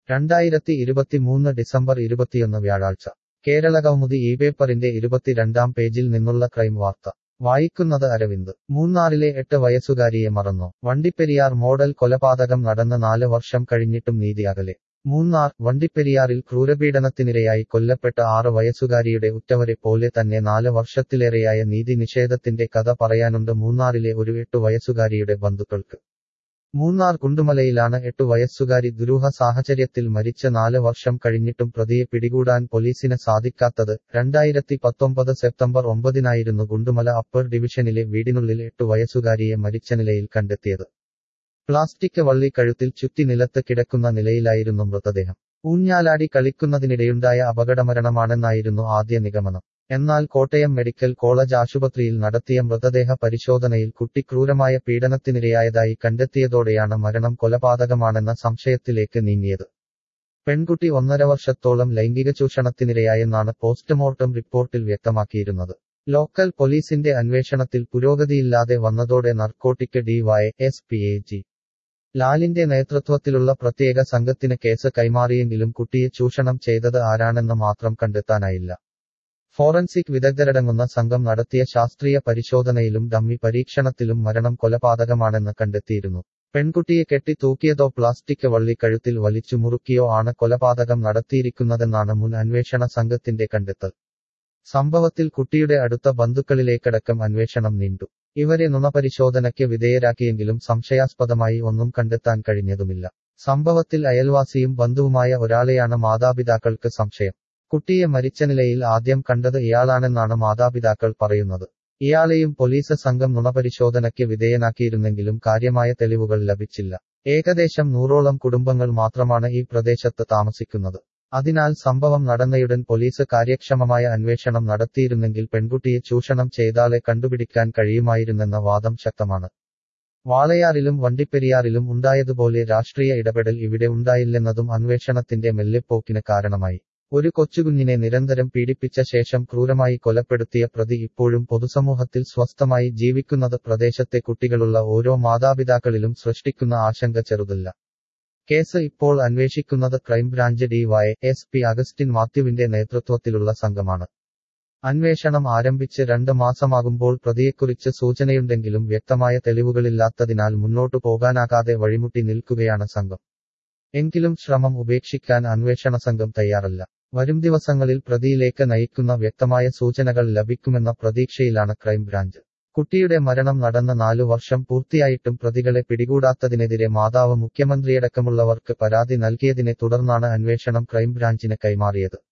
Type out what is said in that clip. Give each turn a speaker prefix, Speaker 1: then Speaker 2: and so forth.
Speaker 1: രണ്ടായിരത്തി ഇരുപത്തിമൂന്ന് ഡിസംബർ ഇരുപത്തിയൊന്ന് വ്യാഴാഴ്ച കേരളകൗമുദി ഈ പേപ്പറിന്റെ ഇരുപത്തിരണ്ടാം പേജിൽ നിന്നുള്ള ക്രൈം വാർത്ത വായിക്കുന്നത് അരവിന്ദ് മൂന്നാറിലെ എട്ട് വയസ്സുകാരിയെ മറന്നോ വണ്ടിപ്പെരിയാർ മോഡൽ കൊലപാതകം നടന്ന നാല് വർഷം കഴിഞ്ഞിട്ടും നീതി അകലെ മൂന്നാർ വണ്ടിപ്പെരിയാറിൽ ക്രൂരപീഡനത്തിനിരയായി കൊല്ലപ്പെട്ട ആറ് വയസ്സുകാരിയുടെ ഉറ്റവരെ പോലെ തന്നെ നാല് വർഷത്തിലേറെയായ നീതി നിഷേധത്തിന്റെ കഥ പറയാനുണ്ട് മൂന്നാറിലെ ഒരു എട്ടു വയസ്സുകാരിയുടെ ബന്ധുക്കൾക്ക് മൂന്നാർ കുണ്ടുമലയിലാണ് എട്ടു വയസ്സുകാരി ദുരൂഹ സാഹചര്യത്തിൽ മരിച്ച നാല് വർഷം കഴിഞ്ഞിട്ടും പ്രതിയെ പിടികൂടാൻ പോലീസിന് സാധിക്കാത്തത് രണ്ടായിരത്തി പത്തൊമ്പത് സെപ്റ്റംബർ ഒമ്പതിനായിരുന്നു കുണ്ടുമല അപ്പർ ഡിവിഷനിലെ വീടിനുള്ളിൽ എട്ടു വയസ്സുകാരിയെ മരിച്ച നിലയിൽ കണ്ടെത്തിയത് പ്ലാസ്റ്റിക് വള്ളി കഴുത്തിൽ ചുറ്റി നിലത്ത് കിടക്കുന്ന നിലയിലായിരുന്നു മൃതദേഹം ഊഞ്ഞാലാടി കളിക്കുന്നതിനിടെയുണ്ടായ അപകടമരണമാണെന്നായിരുന്നു ആദ്യ നിഗമനം എന്നാൽ കോട്ടയം മെഡിക്കൽ കോളേജ് ആശുപത്രിയിൽ നടത്തിയ മൃതദേഹ പരിശോധനയിൽ കുട്ടി ക്രൂരമായ പീഡനത്തിനിരയായതായി കണ്ടെത്തിയതോടെയാണ് മരണം കൊലപാതകമാണെന്ന സംശയത്തിലേക്ക് നീങ്ങിയത് പെൺകുട്ടി ഒന്നര വർഷത്തോളം ലൈംഗിക ചൂഷണത്തിനിരയായെന്നാണ് പോസ്റ്റ്മോർട്ടം റിപ്പോർട്ടിൽ വ്യക്തമാക്കിയിരുന്നത് ലോക്കൽ പോലീസിന്റെ അന്വേഷണത്തിൽ പുരോഗതിയില്ലാതെ വന്നതോടെ narcotic D Y S P A G ലാലിന്റെ നേതൃത്വത്തിലുള്ള പ്രത്യേക സംഘത്തിന് കേസ് കൈമാറിയെങ്കിലും കുട്ടിയെ ചൂഷണം ചെയ്തത് ആരാണെന്ന് മാത്രം കണ്ടെത്താനായില്ല ഫോറൻസിക് വിദഗ്ധരടങ്ങുന്ന സംഘം നടത്തിയ ശാസ്ത്രീയ പരിശോധനയിലും ഡമ്മി പരീക്ഷണത്തിലും മരണം കൊലപാതകമാണെന്ന് കണ്ടെത്തിയിരുന്നു പെൺകുട്ടിയെ കെട്ടി തൂക്കിയതോ പ്ലാസ്റ്റിക് വള്ളി കഴുത്തിൽ വലിച്ചു മുറുക്കിയോ ആണ് കൊലപാതകം നടത്തിയിരിക്കുന്നതെന്നാണ് മുൻ അന്വേഷണ സംഘത്തിന്റെ കണ്ടെത്തൽ സംഭവത്തിൽ കുട്ടിയുടെ അടുത്ത ബന്ധുക്കളിലേക്കടക്കം അന്വേഷണം നീണ്ടു ഇവരെ നുണപരിശോധനയ്ക്ക് വിധേയരാക്കിയെങ്കിലും സംശയാസ്പദമായി ഒന്നും കണ്ടെത്താൻ കഴിഞ്ഞതുമില്ല സംഭവത്തിൽ അയൽവാസിയും ബന്ധുവുമായ ഒരാളെയാണ് മാതാപിതാക്കൾക്ക് സംശയം കുട്ടിയെ മരിച്ച നിലയിൽ ആദ്യം കണ്ടത് ഇയാളാണെന്നാണ് മാതാപിതാക്കൾ പറയുന്നത് ഇയാളെയും പോലീസ് സംഘം നുണപരിശോധനയ്ക്ക് വിധേയനാക്കിയിരുന്നെങ്കിലും കാര്യമായ തെളിവുകൾ ലഭിച്ചില്ല ഏകദേശം നൂറോളം കുടുംബങ്ങൾ മാത്രമാണ് ഈ പ്രദേശത്ത് താമസിക്കുന്നത് അതിനാൽ സംഭവം നടന്നയുടൻ പോലീസ് കാര്യക്ഷമമായ അന്വേഷണം നടത്തിയിരുന്നെങ്കിൽ പെൺകുട്ടിയെ ചൂഷണം ചെയ്താളെ കണ്ടുപിടിക്കാൻ കഴിയുമായിരുന്നെന്ന വാദം ശക്തമാണ് വാളയാറിലും വണ്ടിപ്പെരിയാറിലും ഉണ്ടായതുപോലെ രാഷ്ട്രീയ ഇടപെടൽ ഇവിടെ ഉണ്ടായില്ലെന്നതും അന്വേഷണത്തിന്റെ മെല്ലെപ്പോക്കിന് കാരണമായി ഒരു കൊച്ചുകുഞ്ഞിനെ നിരന്തരം പീഡിപ്പിച്ച ശേഷം ക്രൂരമായി കൊലപ്പെടുത്തിയ പ്രതി ഇപ്പോഴും പൊതുസമൂഹത്തിൽ സ്വസ്ഥമായി ജീവിക്കുന്നത് പ്രദേശത്തെ കുട്ടികളുള്ള ഓരോ മാതാപിതാക്കളിലും സൃഷ്ടിക്കുന്ന ആശങ്ക ചെറുതല്ല കേസ് ഇപ്പോൾ അന്വേഷിക്കുന്നത് crime branch D Y S P Augustine മാത്യുവിന്റെ നേതൃത്വത്തിലുള്ള സംഘമാണ് അന്വേഷണം ആരംഭിച്ച് രണ്ട് മാസമാകുമ്പോൾ പ്രതിയെക്കുറിച്ച് സൂചനയുണ്ടെങ്കിലും വ്യക്തമായ തെളിവുകളില്ലാത്തതിനാൽ മുന്നോട്ടു പോകാനാകാതെ വഴിമുട്ടി നിൽക്കുകയാണ് സംഘം എങ്കിലും ശ്രമം ഉപേക്ഷിക്കാൻ അന്വേഷണ സംഘം തയ്യാറല്ല വരും ദിവസങ്ങളിൽ പ്രതിയിലേക്ക് നയിക്കുന്ന വ്യക്തമായ സൂചനകൾ ലഭിക്കുമെന്ന പ്രതീക്ഷയിലാണ് ക്രൈംബ്രാഞ്ച് കുട്ടിയുടെ മരണം നടന്ന നാലു വർഷം പൂർത്തിയായിട്ടും പ്രതികളെ പിടികൂടാത്തതിനെതിരെ മാതാവ് മുഖ്യമന്ത്രിയടക്കമുള്ളവർക്ക് പരാതി നൽകിയതിനെ തുടർന്നാണ് അന്വേഷണം ക്രൈംബ്രാഞ്ചിന് കൈമാറിയത്